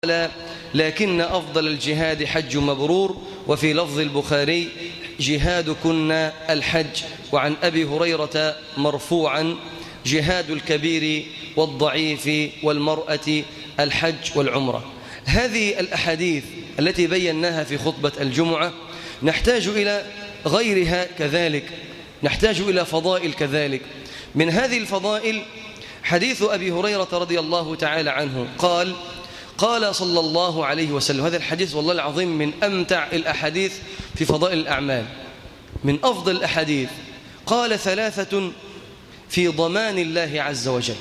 قال لكن أفضل الجهاد حج مبرور وفي لفظ البخاري جهادكن الحج وعن أبي هريرة مرفوعا جهاد الكبير والضعيف والمرأة الحج والعمرة هذه الأحاديث التي بيناها في خطبة الجمعة نحتاج إلى غيرها كذلك نحتاج إلى فضائل كذلك من هذه الفضائل حديث أبي هريرة رضي الله تعالى عنه قال قال صلى الله عليه وسلم هذا الحديث والله العظيم من أمتع الأحاديث في فضائل الأعمال من أفضل الأحاديث قال ثلاثة في ضمان الله عز وجل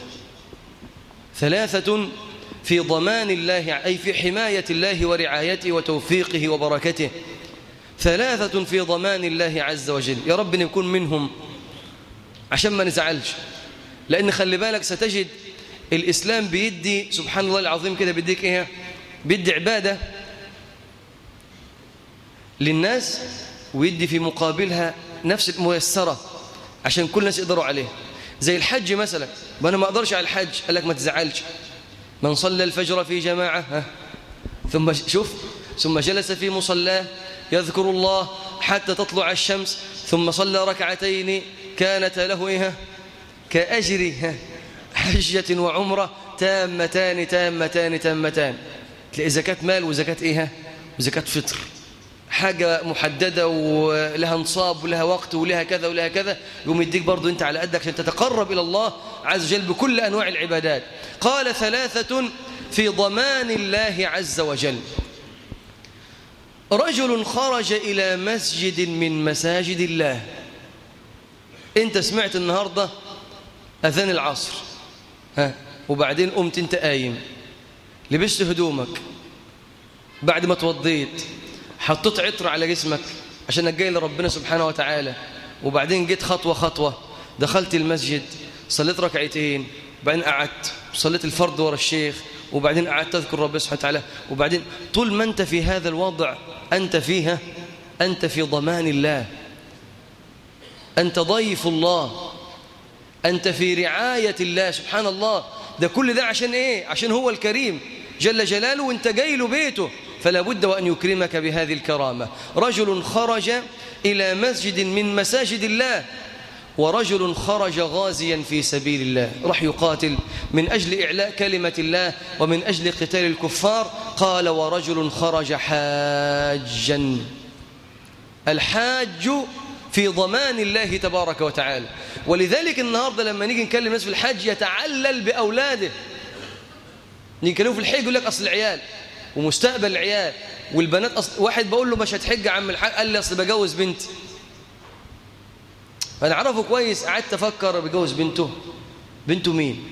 ثلاثة في ضمان الله أي في حماية الله ورعايته وتوفيقه وبركته ثلاثة في ضمان الله عز وجل يا رب نكون منهم عشان ما نزعلش لأن خلي بالك ستجد الإسلام بيدي سبحان الله العظيم كده بيديك إيه بيدي عبادة للناس ويدي في مقابلها نفس الميسرة عشان كل الناس يقدروا عليها زي الحج مثلا وانا ما اقدرش على الحج قال لك ما تزعلش من صلى الفجر في جماعة ها ثم شوف ثم جلس في مصلاه يذكر الله حتى تطلع الشمس ثم صلى ركعتين كانت له إيه كأجر حجة وعمرة تامتان تامتان تامتان تلاقي زكاة مال وزكاة إيه وزكاة فطر حاجة محددة ولها نصاب ولها وقت ولها كذا ولها كذا يقوم يديك برضو انت على قدك عشان تتقرب إلى الله عز وجل بكل أنواع العبادات قال ثلاثة في ضمان الله عز وجل رجل خرج إلى مسجد من مساجد الله انت سمعت النهاردة أذان العصر ها وبعدين قمت انت قايم لبست هدومك بعد ما توضيت حطيت عطر على جسمك عشان جاي لربنا سبحانه وتعالى وبعدين جيت خطوة خطوة دخلت المسجد صليت ركعتين وبعدين قعدت صليت الفرض ورا الشيخ وبعدين قعدت تذكر ربنا سبحانه وتعالى وبعدين طول ما أنت في هذا الوضع أنت فيها أنت في ضمان الله أنت ضيف الله أنت في رعاية الله سبحان الله ده كل ده عشان إيه عشان هو الكريم جل جلاله وانت جاي له بيته فلا بد وأن يكرمك بهذه الكرامة رجل خرج إلى مسجد من مساجد الله ورجل خرج غازيا في سبيل الله راح يقاتل من أجل إعلاء كلمة الله ومن أجل قتال الكفار قال ورجل خرج حاجا الحاج في ضمان الله تبارك وتعالى ولذلك النهاردة لما نيجي نكلم الناس في الحج يتعلل بأولاده نيجي نكلمه في الحج يقول لك أصل العيال ومستقبل العيال والبنات أصل واحد بقول له مش هتحج يا عم الحاج قال لي أصل بجوز بنتي فأنا أعرفه كويس قعدت أفكر بجوز بنته بنته مين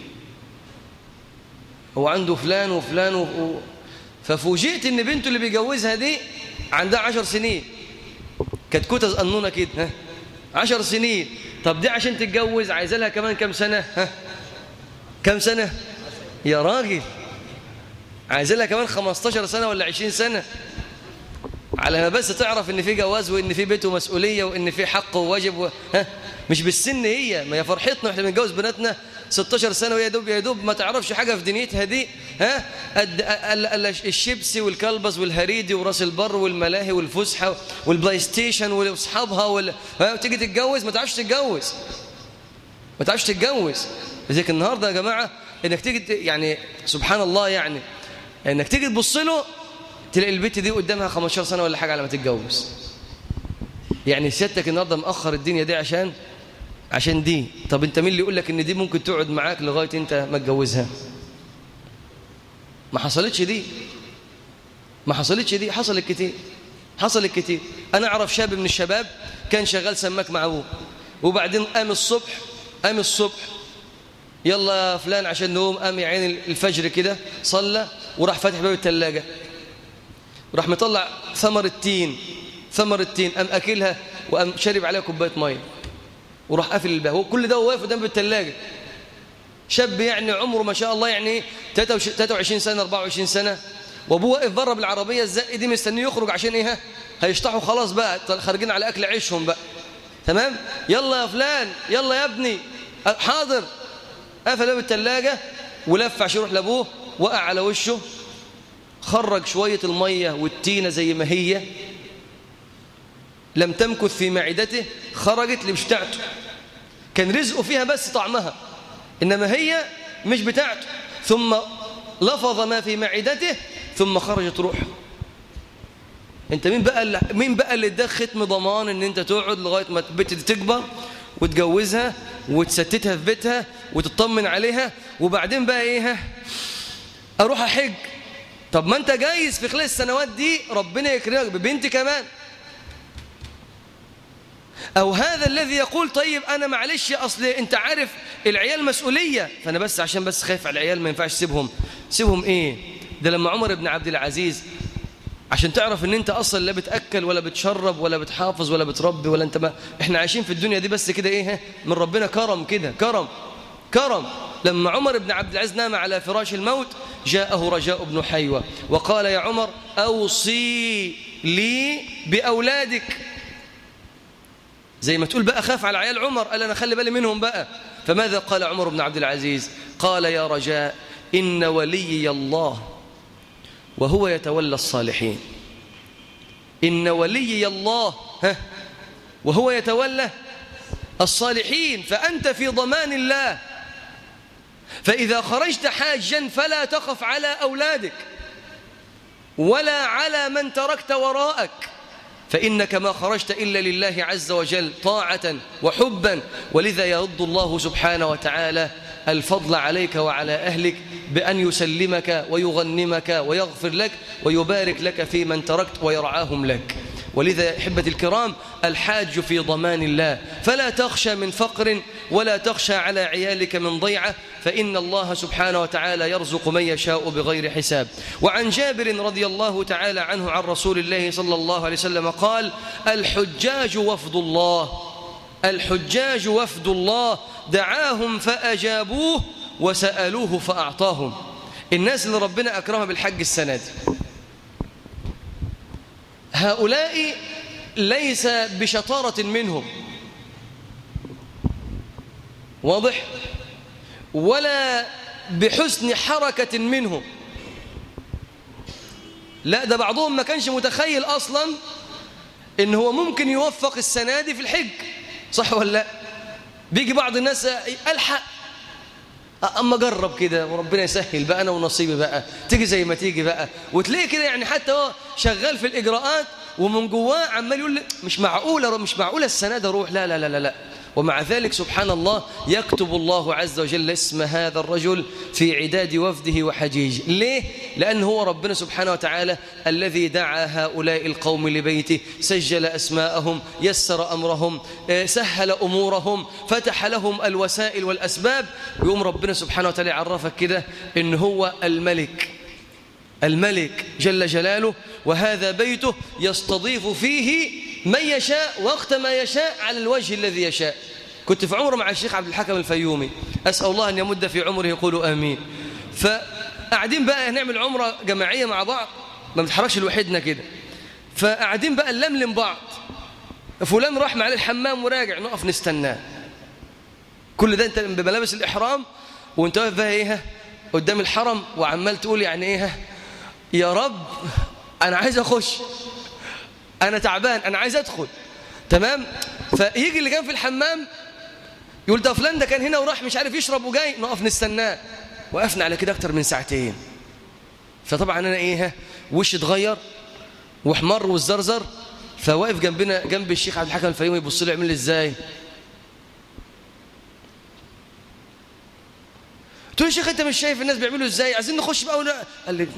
هو عنده فلان وفلان و... ففوجئت ان بنته اللي بيجوزها دي عندها عشر سنين كانت كتز قنونة كده ها عشر سنين طب دي عشان تتجوز عايزة لها كمان كم سنة ها كم سنة يا راجل عايزة لها كمان 15 سنة ولا 20 سنة على ما بس تعرف ان في جواز وان في بيت ومسؤوليه وان في حق وواجب و... ها مش بالسن هي ما هي فرحتنا احنا بنتجوز بناتنا 16 سنه وهي دوب يا دوب ما تعرفش حاجه في دنيتها دي ها قد الشيبسي والكلبس والهريدي وراس البر والملاهي والفسحه والبلاي ستيشن واصحابها وال... ها تيجي تتجوز ما تعرفش تتجوز ما تعرفش تتجوز لذلك النهارده يا جماعه انك تيجي يعني سبحان الله يعني انك تيجي تبص له تلاقي البنت دي قدامها 15 سنة ولا حاجة على ما تتجوز يعني سيادتك النهارده مأخر الدنيا دي عشان عشان دي طب انت مين اللي يقول لك ان دي ممكن تقعد معاك لغاية انت ما تجوزها ما حصلتش دي ما حصلتش دي حصلت كتير حصلت كتير انا اعرف شاب من الشباب كان شغال سماك مع ابوه وبعدين قام الصبح قام الصبح يلا فلان عشان نقوم قام يا عين الفجر كده صلى وراح فاتح باب الثلاجه راح مطلع ثمر التين ثمر التين قام اكلها وقام شرب عليها كوبايه ميه وراح قافل الباب هو كل ده واقف قدام الثلاجه شاب يعني عمره ما شاء الله يعني 23 سنه 24 سنه وابوه واقف بره بالعربيه الزق دي مستنيه يخرج عشان ايه هيشطحوا خلاص بقى خارجين على اكل عيشهم بقى تمام يلا يا فلان يلا يا ابني حاضر قفل باب الثلاجه ولف عشان يروح لابوه وقع على وشه خرج شوية المية والتينة زي ما هي لم تمكث في معدته خرجت اللي مش بتاعته كان رزقه فيها بس طعمها إنما هي مش بتاعته ثم لفظ ما في معدته ثم خرجت روحه انت مين بقى اللي مين بقى اللي اداك ختم ضمان ان انت تقعد لغايه ما البت دي تكبر وتجوزها وتستتها في بيتها وتطمن عليها وبعدين بقى ايه اروح احج طب ما انت جايز في خلال السنوات دي ربنا يكرمك ببنت كمان او هذا الذي يقول طيب انا معلش اصل انت عارف العيال مسؤوليه فانا بس عشان بس خايف على العيال ما ينفعش سيبهم سيبهم ايه ده لما عمر بن عبد العزيز عشان تعرف ان انت اصلا لا بتاكل ولا بتشرب ولا بتحافظ ولا بتربي ولا انت ما احنا عايشين في الدنيا دي بس كده ايه من ربنا كرم كده كرم كرم لما عمر بن عبد العزيز نام على فراش الموت جاءه رجاء بن حيوة وقال يا عمر أوصي لي بأولادك زي ما تقول بقى خاف على عيال عمر قال أنا خلي بالي منهم بقى فماذا قال عمر بن عبد العزيز قال يا رجاء إن وليي الله وهو يتولى الصالحين إن وليي الله ها وهو يتولى الصالحين فأنت في ضمان الله فإذا خرجت حاجا فلا تخف على أولادك ولا على من تركت وراءك فإنك ما خرجت إلا لله عز وجل طاعة وحبا ولذا يرد الله سبحانه وتعالى الفضل عليك وعلى أهلك بأن يسلمك ويغنمك ويغفر لك ويبارك لك في من تركت ويرعاهم لك ولذا أحبة الكرام الحاج في ضمان الله فلا تخشى من فقر ولا تخشى على عيالك من ضيعة فإن الله سبحانه وتعالى يرزق من يشاء بغير حساب وعن جابر رضي الله تعالى عنه عن رسول الله صلى الله عليه وسلم قال الحجاج وفد الله الحجاج وفد الله دعاهم فأجابوه وسألوه فأعطاهم الناس اللي ربنا أكرمها بالحج السنة دي هؤلاء ليس بشطارة منهم واضح ولا بحسن حركة منهم لا ده بعضهم ما كانش متخيل أصلا إن هو ممكن يوفق السنة دي في الحج صح ولا لا بيجي بعض الناس ألحق أما جرب كده وربنا يسهل بقى أنا ونصيبي بقى تيجي زي ما تيجي بقى وتلاقي كده يعني حتى هو شغال في الإجراءات ومن جواه عمال يقول مش معقولة مش معقولة السنة ده روح لا لا لا لا لا ومع ذلك سبحان الله يكتب الله عز وجل اسم هذا الرجل في عداد وفده وحجيجه ليه؟ لأن هو ربنا سبحانه وتعالى الذي دعا هؤلاء القوم لبيته سجل أسماءهم يسر أمرهم سهل أمورهم فتح لهم الوسائل والأسباب يقوم ربنا سبحانه وتعالى يعرفك كده إن هو الملك الملك جل جلاله وهذا بيته يستضيف فيه من يشاء وقت ما يشاء على الوجه الذي يشاء كنت في عمره مع الشيخ عبد الحكم الفيومي أسأل الله أن يمد في عمره يقولوا آمين فقاعدين بقى نعمل عمرة جماعية مع بعض ما بنتحركش لوحدنا كده فقاعدين بقى نلملم بعض فلان راح معاه الحمام وراجع نقف نستناه كل ده انت بملابس الإحرام وانت واقف بقى ايه قدام الحرم وعمال تقول يعني ايه يا رب انا عايز اخش انا تعبان انا عايز ادخل تمام فيجي اللي كان في الحمام يقول ده فلان ده كان هنا وراح مش عارف يشرب وجاي نقف نستناه وقفنا على كده اكتر من ساعتين فطبعا انا ايه وشي اتغير واحمر والزرزر فواقف جنبنا جنب الشيخ عبد الحكم الفيومي يبص لي يعمل لي ازاي قلت له يا شيخ انت مش شايف الناس بيعملوا ازاي عايزين نخش بقى ولا قال لي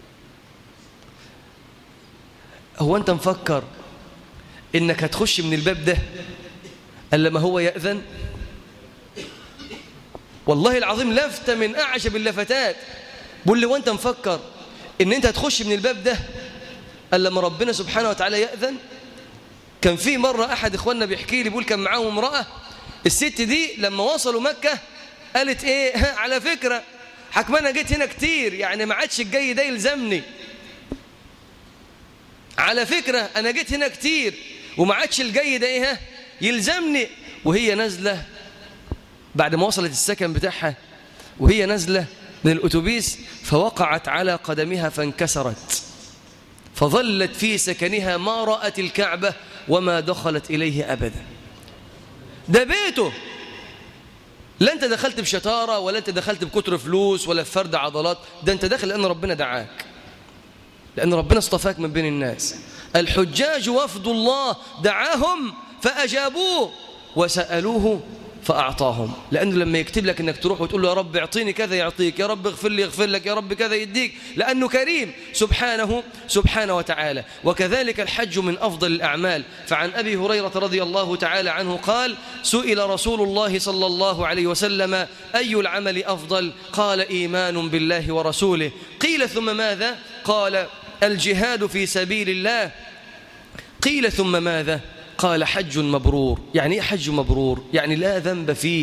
هو انت مفكر انك هتخش من الباب ده الا ما هو يأذن والله العظيم لفتة من أعجب اللفتات بقول لي وانت مفكر ان انت هتخش من الباب ده الا ما ربنا سبحانه وتعالى يأذن كان في مرة أحد إخواننا بيحكي لي بيقول كان معاهم امرأة الست دي لما وصلوا مكة قالت إيه على فكرة حكم أنا جيت هنا كتير يعني ما عادش الجاي ده يلزمني على فكرة أنا جيت هنا كتير وما عادش الجاي ده إيه يلزمني وهي نازلة بعد ما وصلت السكن بتاعها وهي نازلة من الأتوبيس فوقعت على قدمها فانكسرت فظلت في سكنها ما رأت الكعبة وما دخلت إليه أبدا ده بيته لا أنت دخلت بشطارة ولا أنت دخلت بكتر فلوس ولا بفرد عضلات ده أنت داخل لأن ربنا دعاك لأن ربنا اصطفاك من بين الناس الحجاج وفد الله دعاهم فأجابوه وسألوه فأعطاهم لأنه لما يكتب لك أنك تروح وتقول له يا رب اعطيني كذا يعطيك يا رب اغفر لي يغفر لك يا رب كذا يديك لأنه كريم سبحانه سبحانه وتعالى وكذلك الحج من أفضل الأعمال فعن أبي هريرة رضي الله تعالى عنه قال سئل رسول الله صلى الله عليه وسلم أي العمل أفضل قال إيمان بالله ورسوله قيل ثم ماذا قال الجهاد في سبيل الله قيل ثم ماذا قال حج مبرور يعني ايه حج مبرور يعني لا ذنب فيه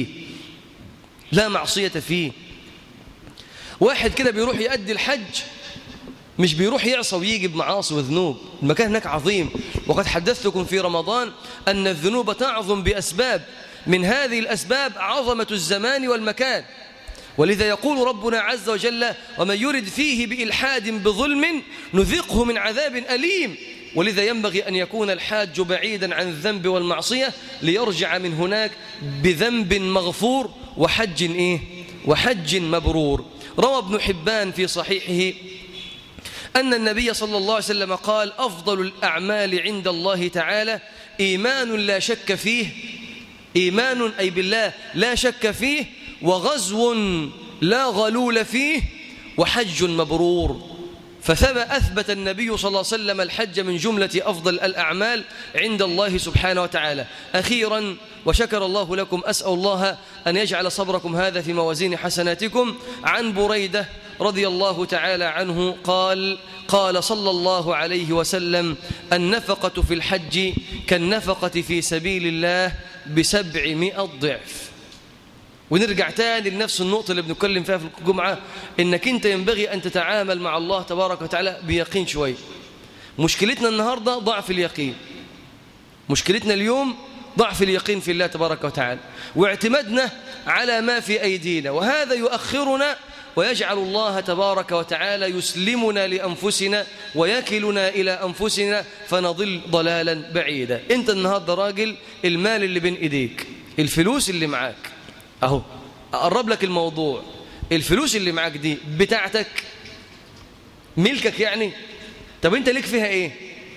لا معصية فيه واحد كده بيروح يؤدي الحج مش بيروح يعصى ويجي بمعاصي وذنوب المكان هناك عظيم وقد حدثتكم في رمضان أن الذنوب تعظم بأسباب من هذه الأسباب عظمة الزمان والمكان ولذا يقول ربنا عز وجل ومن يرد فيه بإلحاد بظلم نذقه من عذاب أليم ولذا ينبغي أن يكون الحاج بعيدا عن الذنب والمعصية ليرجع من هناك بذنب مغفور وحج إيه؟ وحج مبرور روى ابن حبان في صحيحه أن النبي صلى الله عليه وسلم قال أفضل الأعمال عند الله تعالى إيمان لا شك فيه إيمان أي بالله لا شك فيه وغزو لا غلول فيه وحج مبرور فثبت أثبت النبي صلى الله عليه وسلم الحج من جملة أفضل الأعمال عند الله سبحانه وتعالى أخيرا وشكر الله لكم أسأل الله أن يجعل صبركم هذا في موازين حسناتكم عن بريدة رضي الله تعالى عنه قال قال صلى الله عليه وسلم النفقة في الحج كالنفقة في سبيل الله بسبعمائة ضعف ونرجع تاني لنفس النقطة اللي بنتكلم فيها في الجمعة إنك أنت ينبغي أن تتعامل مع الله تبارك وتعالى بيقين شوي مشكلتنا النهاردة ضعف اليقين مشكلتنا اليوم ضعف اليقين في الله تبارك وتعالى واعتمدنا على ما في أيدينا وهذا يؤخرنا ويجعل الله تبارك وتعالى يسلمنا لأنفسنا ويكلنا إلى أنفسنا فنضل ضلالا بعيدا أنت النهاردة راجل المال اللي بين إيديك الفلوس اللي معاك اهو اقرب لك الموضوع الفلوس اللي معاك دي بتاعتك ملكك يعني طب انت ليك فيها ايه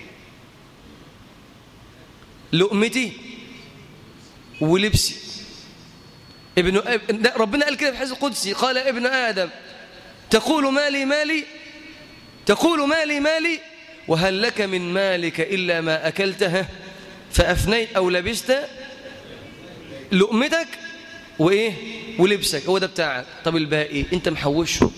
لقمتي ولبسي ابن ربنا قال كده في حديث القدسي قال ابن ادم تقول مالي مالي تقول مالي مالي وهل لك من مالك الا ما اكلته فافنيت او لبست لقمتك وايه ولبسك هو ده بتاعك طب الباقي انت محوشه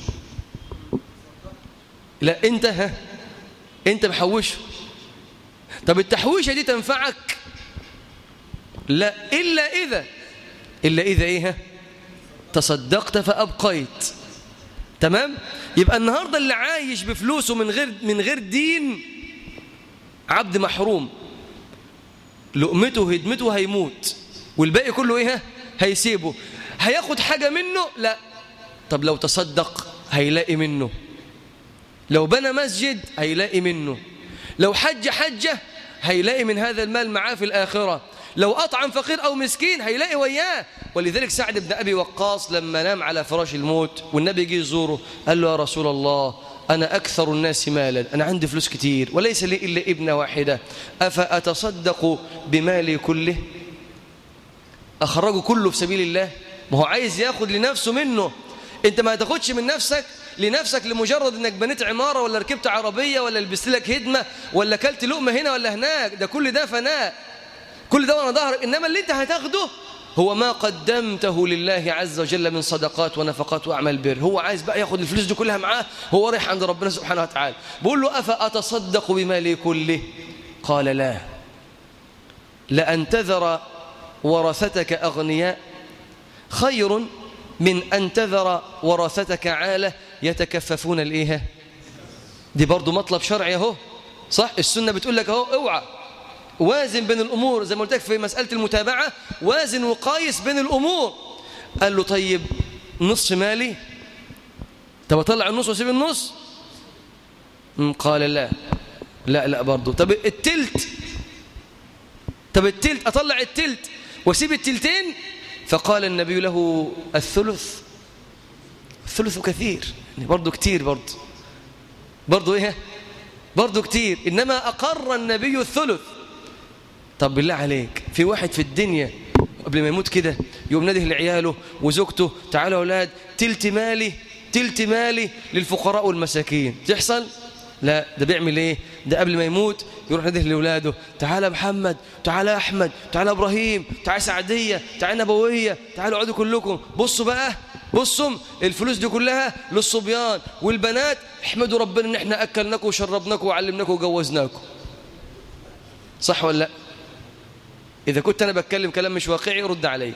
لا انت ها انت محوشه طب التحويشه دي تنفعك لا الا اذا الا اذا ايه ها تصدقت فابقيت تمام يبقى النهارده اللي عايش بفلوسه من غير من غير دين عبد محروم لقمته هدمته هيموت والباقي كله ايه ها هيسيبه هياخد حاجة منه لا طب لو تصدق هيلاقي منه لو بنى مسجد هيلاقي منه لو حج حجة هيلاقي من هذا المال معاه في الآخرة لو أطعم فقير أو مسكين هيلاقي وياه ولذلك سعد بن أبي وقاص لما نام على فراش الموت والنبي جه يزوره قال له يا رسول الله أنا أكثر الناس مالا أنا عندي فلوس كتير وليس لي إلا ابنة واحدة أفأتصدق بمالي كله أخرجه كله في سبيل الله ما هو عايز ياخد لنفسه منه انت ما تاخدش من نفسك لنفسك لمجرد انك بنيت عمارة ولا ركبت عربية ولا لبست لك هدمة ولا كلت لقمة هنا ولا هناك ده كل ده فناء كل ده وانا ظهرك انما اللي انت هتاخده هو ما قدمته لله عز وجل من صدقات ونفقات واعمال بر هو عايز بقى ياخد الفلوس دي كلها معاه هو رايح عند ربنا سبحانه وتعالى بقول له افاتصدق بمالي كله قال لا لان تذر ورثتك أغنياء خير من أن تذر ورثتك عالة يتكففون الإيه دي برضو مطلب شرعي اهو صح السنة بتقول لك اهو اوعى وازن بين الأمور زي ما قلت لك في مسألة المتابعة وازن وقايس بين الأمور قال له طيب نصف مالي طب اطلع النص واسيب النص قال لا لا لا برضه طب التلت طب التلت اطلع التلت واسيب التلتين فقال النبي له الثلث الثلث كثير يعني برضه كتير برضه برضه ايه برضه كتير انما اقر النبي الثلث طب بالله عليك في واحد في الدنيا قبل ما يموت كده يقوم ناده لعياله وزوجته تعالوا اولاد تلت مالي تلت مالي للفقراء والمساكين تحصل لا ده بيعمل ايه ده قبل ما يموت يروح ناده لاولاده تعالى محمد تعالى احمد تعالى ابراهيم تعالى سعديه تعالى نبويه تعالوا اقعدوا كلكم بصوا بقى بصوا الفلوس دي كلها للصبيان والبنات احمدوا ربنا ان احنا اكلناكم وشربناكم وعلمناكم وجوزناكم صح ولا لا اذا كنت انا بتكلم كلام مش واقعي رد علي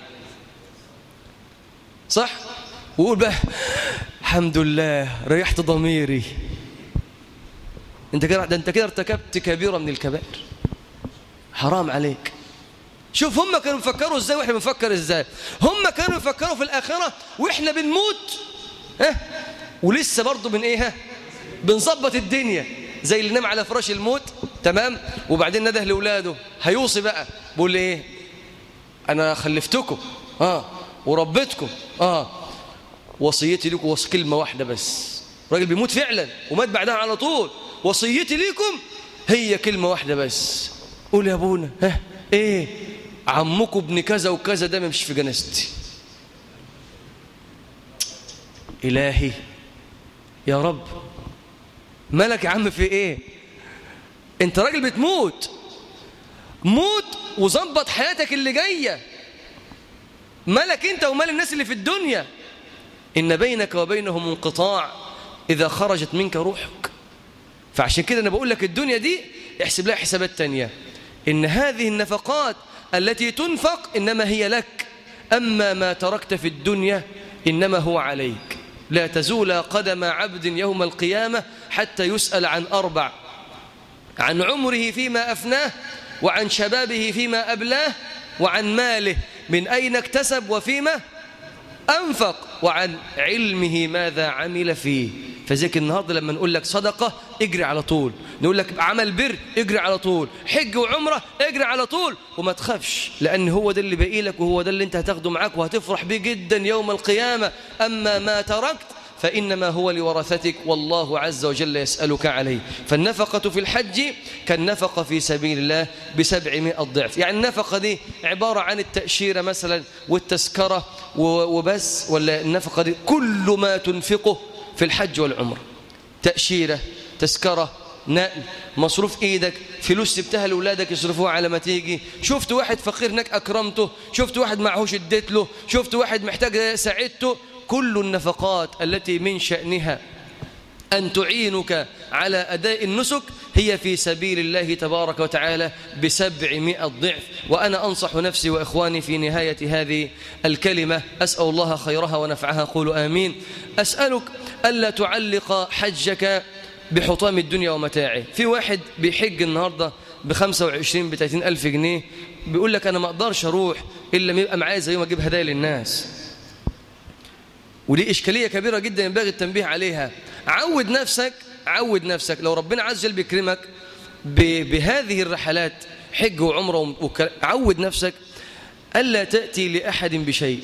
صح وقول بقى الحمد لله ريحت ضميري انت كده ده انت كده ارتكبت كبيره من الكبائر حرام عليك شوف هم كانوا بيفكروا ازاي واحنا بنفكر ازاي هم كانوا بيفكروا في الاخره واحنا بنموت ها ولسه برضه بن ايه ها بنظبط الدنيا زي اللي نام على فراش الموت تمام وبعدين نده لاولاده هيوصي بقى بيقول لي ايه انا خلفتكم اه وربيتكم اه وصيتي لكم وص كلمه واحده بس راجل بيموت فعلا ومات بعدها على طول وصيتي ليكم هي كلمه واحده بس قول يا ابونا ها ايه عمكم ابن كذا وكذا ده مش في جنازتي الهي يا رب مالك يا عم في ايه انت راجل بتموت موت وظبط حياتك اللي جايه مالك انت ومال الناس اللي في الدنيا ان بينك وبينهم انقطاع اذا خرجت منك روحك فعشان كده انا بقول لك الدنيا دي احسب لها حسابات تانية ان هذه النفقات التي تنفق انما هي لك اما ما تركت في الدنيا انما هو عليك لا تزول قدم عبد يوم القيامة حتى يسأل عن أربع عن عمره فيما أفناه وعن شبابه فيما أبلاه وعن ماله من أين اكتسب وفيما أنفق وعن علمه ماذا عمل فيه فذلك النهاردة لما نقول لك صدقة اجري على طول نقول لك عمل بر اجري على طول حج وعمرة اجري على طول وما تخافش لأن هو ده اللي باقي لك وهو ده اللي انت هتاخده معاك وهتفرح بيه جدا يوم القيامة أما ما تركت فإنما هو لورثتك والله عز وجل يسألك عليه فالنفقة في الحج كالنفقة في سبيل الله بسبعمائة ضعف يعني النفقة دي عبارة عن التأشيرة مثلا والتذكرة وبس ولا النفقة دي كل ما تنفقه في الحج والعمر تأشيرة تذكرة نقل مصروف ايدك فلوس سبتها لاولادك يصرفوها على ما تيجي شفت واحد فقير هناك اكرمته شفت واحد معهوش اديت له شفت واحد محتاج ساعدته كل النفقات التي من شأنها أن تعينك على أداء النسك هي في سبيل الله تبارك وتعالى بسبعمائة ضعف وأنا أنصح نفسي وإخواني في نهاية هذه الكلمة أسأل الله خيرها ونفعها قولوا آمين أسألك ألا تعلق حجك بحطام الدنيا ومتاعه في واحد بيحج النهاردة بخمسة وعشرين بتلاتين ألف جنيه بيقول لك أنا ما أقدرش أروح إلا ما يبقى معايا زي ما أجيب هدايا للناس ودي إشكالية كبيرة جدا ينبغي التنبيه عليها عود نفسك عود نفسك لو ربنا عز وجل بيكرمك بهذه الرحلات حج وعمره وك... عود نفسك ألا تأتي لأحد بشيء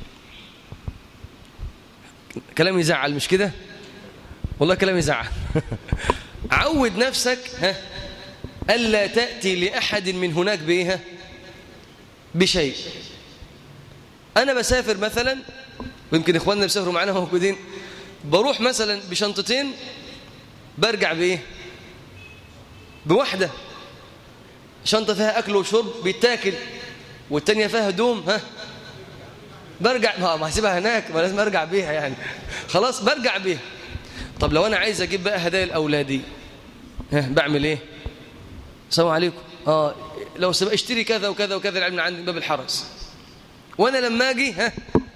كلام يزعل مش كده والله كلام يزعل عود نفسك ها ألا تأتي لأحد من هناك بإيه بشيء أنا بسافر مثلا ويمكن إخواننا بيسافروا معنا موجودين بروح مثلا بشنطتين برجع بإيه بواحدة شنطة فيها أكل وشرب بيتاكل والتانية فيها هدوم ها برجع ما هسيبها هناك ما لازم أرجع بيها يعني خلاص برجع بيها طب لو أنا عايز أجيب بقى هدايا لأولادي ها بعمل إيه السلام عليكم آه لو سبق اشتري كذا وكذا وكذا العلم عندي باب الحرس وأنا لما أجي ها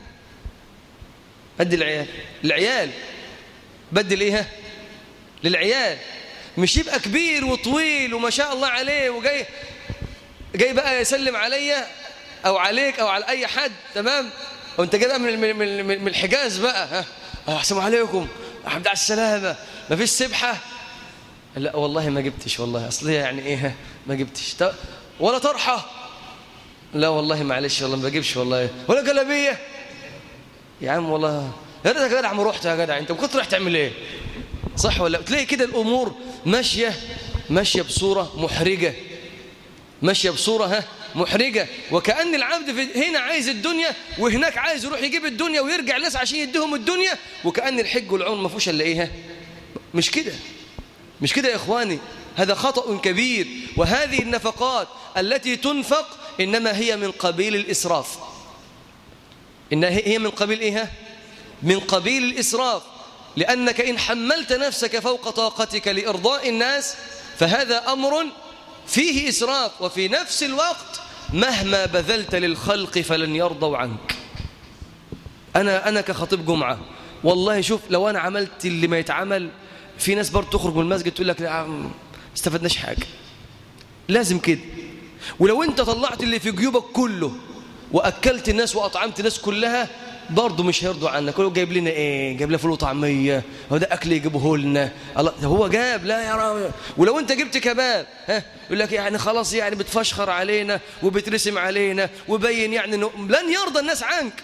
أدي العيال العيال بدل إيه ها للعيال مش يبقى كبير وطويل وما شاء الله عليه وجاي جاي بقى يسلم عليا او عليك او على اي حد تمام وانت جاي بقى من من من, من الحجاز بقى ها السلام عليكم الحمد على السلامة ما فيش سبحة لا والله ما جبتش والله أصل يعني إيه ما جبتش ولا طرحة لا والله معلش والله ما بجيبش والله ولا جلابية يا عم والله يا ريتك يا جدع ما رحت يا جدع انت كنت رايح تعمل ايه صح ولا تلاقي كده الامور ماشيه ماشيه بصوره محرجه ماشيه بصوره ها محرجه وكأن العبد في هنا عايز الدنيا وهناك عايز يروح يجيب الدنيا ويرجع الناس عشان يديهم الدنيا وكأن الحج والعمر ما فيهوش الا ايه مش كده مش كده يا اخواني هذا خطأ كبير وهذه النفقات التي تنفق إنما هي من قبيل الإسراف إنها هي من قبيل إيه من قبيل الإسراف لأنك إن حملت نفسك فوق طاقتك لإرضاء الناس فهذا أمر فيه إسراف وفي نفس الوقت مهما بذلت للخلق فلن يرضوا عنك أنا, أنا كخطيب جمعة والله شوف لو أنا عملت اللي ما يتعمل في ناس برضه تخرج من المسجد تقول لك لا استفدناش حاجة لازم كده ولو انت طلعت اللي في جيوبك كله وأكلت الناس وأطعمت الناس كلها برضه مش هيرضوا عنك كله جايب لنا ايه جايب لنا فول وطعميه هو ده اكل يجيبه لنا الله هو جاب لا يا رب ولو انت جبت كباب ها يقول لك يعني خلاص يعني بتفشخر علينا وبترسم علينا وبين يعني انه لن يرضى الناس عنك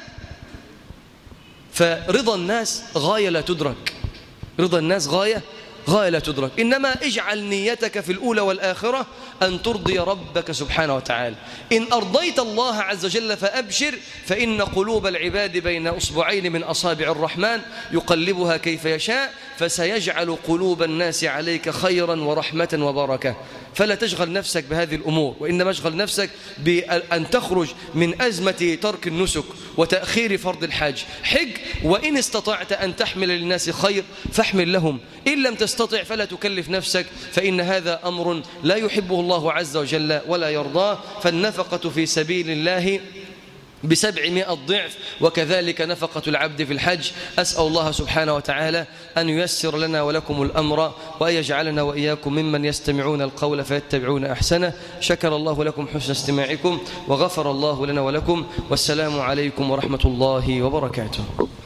فرضا الناس غايه لا تدرك رضا الناس غايه غاية لا تدرك إنما اجعل نيتك في الأولى والآخرة أن ترضي ربك سبحانه وتعالى إن أرضيت الله عز وجل فأبشر فإن قلوب العباد بين أصبعين من أصابع الرحمن يقلبها كيف يشاء فسيجعل قلوب الناس عليك خيرا ورحمة وبركة فلا تشغل نفسك بهذه الأمور وإنما اشغل نفسك بأن تخرج من أزمة ترك النسك وتأخير فرض الحاج حج وإن استطعت أن تحمل للناس خير فاحمل لهم إن لم تستطع فلا تكلف نفسك فإن هذا أمر لا يحبه الله عز وجل ولا يرضاه فالنفقة في سبيل الله بسبعمائة ضعف وكذلك نفقة العبد في الحج أسأل الله سبحانه وتعالى أن ييسر لنا ولكم الأمر وأن يجعلنا وإياكم ممن يستمعون القول فيتبعون أحسنه شكر الله لكم حسن استماعكم وغفر الله لنا ولكم والسلام عليكم ورحمة الله وبركاته